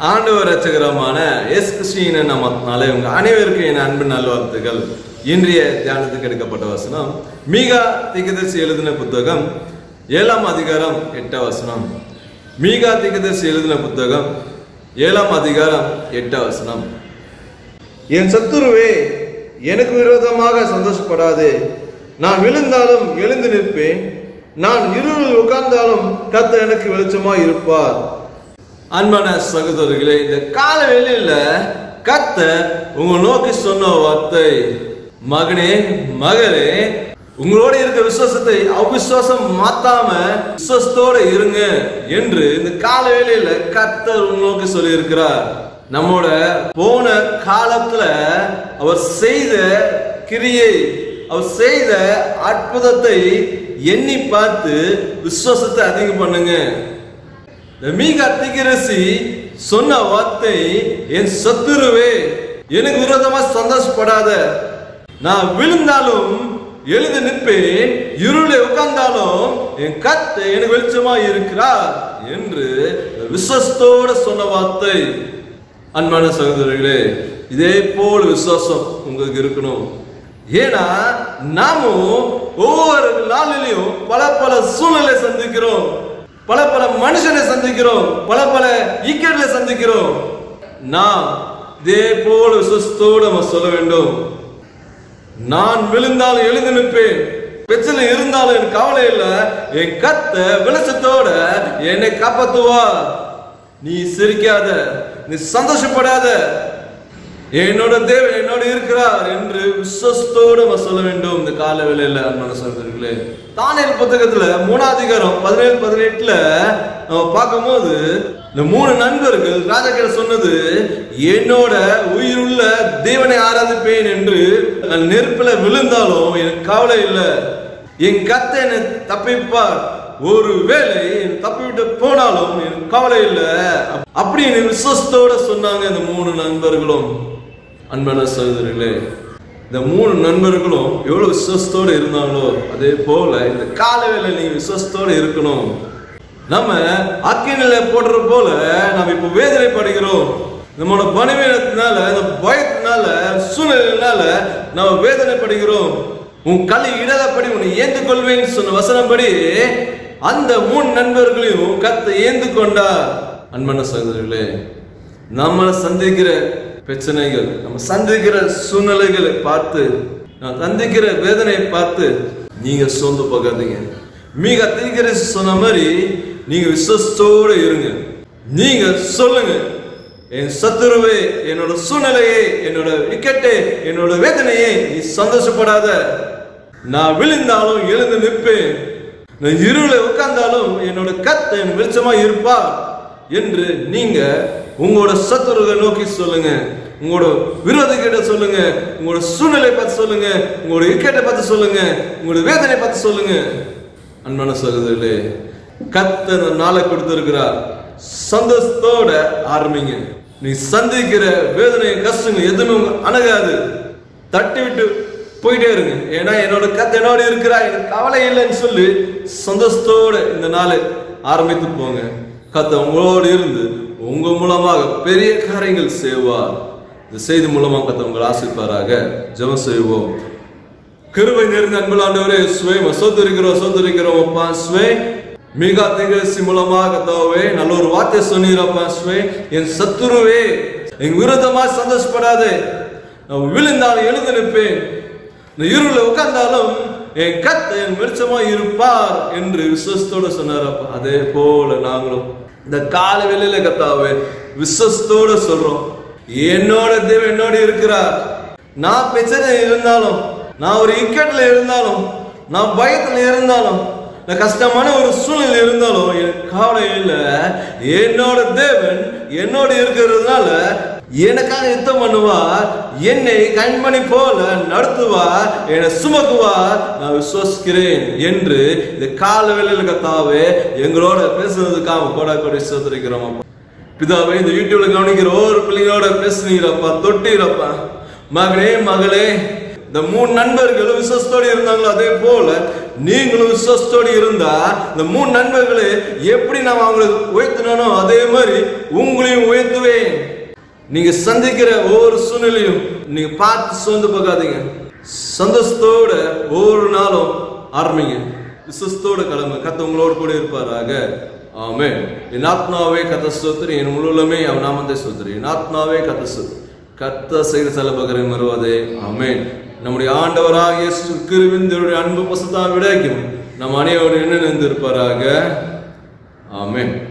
ஆண்டவர் ரச்சகரமான எஸ் கிருஷ்ணன் நாமத்தினாலே உங்க அனைவருக்கும் என் அன்பு நல்வாழ்த்துக்கள் இன்றைய தியானத்துக்கு எடுக்கப்பட்ட வசனம் மீகா திகதர்சி எழுதின புத்தகம் ஏழாம் அதிகாரம் எட்டாம் வசனம் மீகா திகதர்சி எழுதின புத்தகம் ஏழாம் அதிகாரம் எட்டாம் வசனம் என் சத்துருவே எனக்கு விரோதமாக சந்தோஷப்படாதே நான் விழுந்தாலும் எழுந்து நிற்பேன் நான் இருளில் உட்கார்ந்தாலும் கத்த எனக்கு வெளிச்சமா இருப்பார் அன்பான சகோதரர்களே இந்த கால வேளையில கத்த உங்க நோக்கி சொன்ன வார்த்தை மகனே மகளே உங்களோட இருக்க விசுவாசத்தை அவிசுவாசம் மாத்தாம விசுவாசத்தோட இருங்க என்று இந்த கால வேளையில கத்தர் உங்க நோக்கி சொல்லி இருக்கிறார் நம்மோட போன காலத்துல அவர் செய்த கிரியை அவர் செய்த அற்புதத்தை எண்ணி பார்த்து விசுவாசத்தை அதிகம் பண்ணுங்க இந்த மீகா திகிரசி சொன்ன வார்த்தை என் சத்துருவே எனக்கு விரோதமா சந்தோஷப்படாத நான் விழுந்தாலும் எழுந்து நிற்பேன் இருளை உட்கார்ந்தாலும் என் கத்த எனக்கு வெளிச்சமா இருக்கிறார் என்று விசுவாசத்தோட சொன்ன வார்த்தை அன்பான சகோதரர்களே இதே போல் விசுவாசம் உங்களுக்கு இருக்கணும் ஏன்னா நாமும் ஒவ்வொரு நாளிலையும் பல பல சூழ்நிலை சந்திக்கிறோம் பல பல மனுஷனை சந்திக்கிறோம் பல பல ஈக்கெட்ல சந்திக்கிறோம் நாம் இதே போல விசுவத்தோடு நம்ம சொல்ல வேண்டும் நான் விழுந்தாலும் எழுந்து நிற்பேன் பெச்சில இருந்தாலும் எனக்கு கவலை இல்லை என் கத்த வெளிச்சத்தோட என்னை காப்பாத்துவா நீ சிரிக்காத நீ சந்தோஷப்படாத என்னோட தேவன் என்னோட இருக்கிறார் என்று விசுவஸ்தோடு நம்ம சொல்ல வேண்டும் இந்த கால வேளையில அன்பான சகோதரர்களே தானியல் புத்தகத்துல மூணாவது அதிகாரம் பதினேழு பதினெட்டுல நம்ம பார்க்கும்போது இந்த மூணு நண்பர்கள் ராஜாக்கிட்ட சொன்னது என்னோட உயிருள்ள தேவனை ஆராதிப்பேன் என்று நான் நெருப்புல விழுந்தாலும் எனக்கு கவலை இல்லை என் கத்த என்னை தப்பிப்பார் ஒரு வேளை என் தப்பிவிட்டு போனாலும் எனக்கு கவலை இல்லை அப்படின்னு விசுவஸ்தோட சொன்னாங்க இந்த மூணு நண்பர்களும் அன்பான சகோதரர்களே இந்த மூணு நண்பர்களும் எவ்வளவு விசுவஸ்தோடு இருந்தாங்களோ அதே போல இந்த காலவேளை நீங்க விசுவஸ்தோடு இருக்கணும் நம்ம அக்கினில போடுற போல நம்ம இப்ப வேதனைப்படுகிறோம் நம்மளோட பணிவீனத்தினால இந்த பயத்தினால சூழ்நிலையினால நம்ம வேதனைப்படுகிறோம் உன் கலை இடதப்படி உன்னை ஏந்து கொள்வேன்னு சொன்ன வசனப்படி அந்த மூணு நண்பர்களையும் கத்த ஏந்து கொண்டார் அன்பான சகோதரர்களே நம்ம சந்திக்கிற பிரச்சனைகள் நம்ம சந்திக்கிற சூழ்நிலைகளை பார்த்து நான் சந்திக்கிற வேதனையை பார்த்து நீங்க சோர்ந்து போகாதீங்க மிக அதிகரி சொன்ன மாதிரி நீங்க விசுவத்தோட இருங்க நீங்க சொல்லுங்க என் சத்துருவே என்னோட சூழ்நிலையை என்னோட விக்கெட்டை என்னோட வேதனையை நீ சந்தோஷப்படாத நான் விழுந்தாலும் எழுந்து நிற்பேன் நான் இருளை உட்கார்ந்தாலும் என்னோட கத்த என் வெளிச்சமா இருப்பா என்று நீங்க உங்களோட சத்துருவை நோக்கி சொல்லுங்க உங்களோட விரோதிகிட்ட சொல்லுங்க உங்களோட சூழ்நிலை பார்த்து சொல்லுங்க உங்களோட இக்கட்டை பார்த்து சொல்லுங்க உங்களோட வேதனை பார்த்து சொல்லுங்க அன்பான சகோதரர்களே கத்த நாளை கொடுத்திருக்கிறார் சந்தோஷத்தோட ஆரம்பிங்க நீ சந்திக்கிற வேதனை கஷ்டங்க எதுவுமே உங்க அணுகாது தட்டி விட்டு போயிட்டே இருங்க ஏன்னா என்னோட கத்த என்னோட இருக்கிறா எனக்கு கவலை இல்லைன்னு சொல்லி சந்தோஷத்தோட இந்த நாளை ஆரம்பித்து போங்க கத்த உங்களோடு இருந்து உங்க மூலமாக பெரிய காரியங்கள் செய்வார் இந்த செய்தி மூலமாக கத்த உங்களை ஆசிப்பாராக ஜெபம் செய்வோம் கிருபை நிறைந்த அன்புலாண்டவரே சுவை சோதரிக்கிறோம் சோதரிக்கிறோம் அப்பா சுவை மிக திகழ்ச்சி மூலமாக கத்தாவே நல்ல ஒரு வார்த்தை சொன்னீரப்பா சுவை என் சத்துருவே என் விரோதமா சந்தோஷப்படாதே நான் விழுந்தாலும் எழுந்து நிற்பேன் இந்த இருள உட்கார்ந்தாலும் என் கத்த என் வெளிச்சமா இருப்பார் என்று விசுவசத்தோட சொன்னாரப்பா அதே போல நாங்களும் இந்த கால வேளையில கத்தாவே விசுவசத்தோட சொல்றோம் என்னோட தேவன் என்னோட இருக்கிறார் நான் பிரச்சனை இருந்தாலும் நான் ஒரு இக்கட்ல இருந்தாலும் நான் பயத்துல இருந்தாலும் நான் கஷ்டமான ஒரு சூழ்நிலை இருந்தாலும் எனக்கு கவலை இல்லை என்னோட தேவன் என்னோட இருக்கிறதுனால எனக்காக யுத்தம் பண்ணுவா என்னை கண்மணி போல நடத்துவா என்னை சுமக்குவா நான் விசுவசிக்கிறேன் என்று இந்த கால வேலையில் கத்தாவே எங்களோட பேசுறதுக்காக கோடா கோடி சோதரிக்கிறோம் அப்பா பிதாவே இந்த யூடியூப்ல கவனிக்கிற ஒவ்வொரு பிள்ளைங்களோட பேசுனீரப்பா தொட்டீரப்பா மகனே மகளே இந்த மூணு நண்பர்களும் விசுவசத்தோடு இருந்தாங்களோ அதே போல நீங்களும் விசுவாசத்தோடு இருந்தா இந்த மூணு நன்மைகளை எப்படி நான் அவங்களுக்கு உயர்த்தினானோ அதே மாதிரி உங்களையும் உயர்த்துவேன் நீங்க சந்திக்கிற ஒவ்வொரு சூழ்நிலையும் நீங்க பார்த்து சோர்ந்து போகாதீங்க சந்தோஷத்தோட ஒவ்வொரு நாளும் ஆரம்பிங்க விசுவத்தோட கிளம்பு கத்த உங்களோடு கூட இருப்பாராக ஆமே என் ஆத்மாவே கத்த சோத்திரி என் முழுவலுமே அவன் நாமத்தை சோத்திரி என் ஆத்மாவே கத்த சோத்திரி கத்த செய்த செலபகரை மறுவதே ஆமென் நம்முடைய ஆண்டவராக இயேசு கிருவிந்தருடைய அன்பு பசுதான் விடைக்கும் நம் அனைவரும் என்ன இருப்பாராக ஆமென்